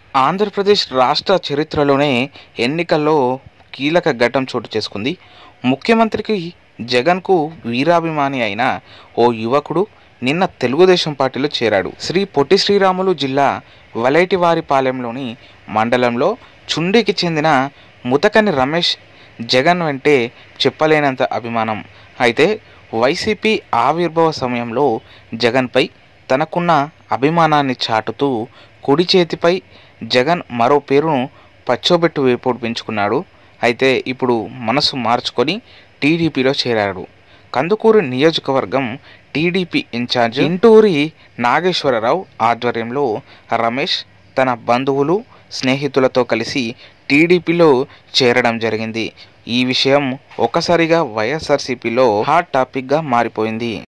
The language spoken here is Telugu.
ఆంధ్రప్రదేశ్ రాష్ట్ర చరిత్రలోనే ఎన్నికల్లో కీలక ఘట్టం చోటు చేసుకుంది ముఖ్యమంత్రికి జగన్కు వీరాభిమాని అయిన ఓ యువకుడు నిన్న తెలుగుదేశం పార్టీలో చేరాడు శ్రీ పొట్టి శ్రీరాములు జిల్లా వలైటివారిపాలెంలోని మండలంలో చుండికి చెందిన ముతకని రమేష్ జగన్ వెంటే చెప్పలేనంత అభిమానం అయితే వైసీపీ ఆవిర్భావ సమయంలో జగన్పై తనకున్న అభిమానాన్ని చాటుతూ కుడి చేతిపై జగన్ మరో పేరును పచ్చోబెట్టు వేపోడు పెంచుకున్నాడు అయితే ఇప్పుడు మనసు మార్చుకొని టీడీపీలో చేరాడు కందుకూరు నియోజకవర్గం టీడీపీ ఇన్ఛార్జ్ ఇంటూరి నాగేశ్వరరావు ఆధ్వర్యంలో రమేష్ తన బంధువులు స్నేహితులతో కలిసి టీడీపీలో చేరడం జరిగింది ఈ విషయం ఒక్కసారిగా వైఎస్ఆర్సీపీలో హాట్ టాపిక్గా మారిపోయింది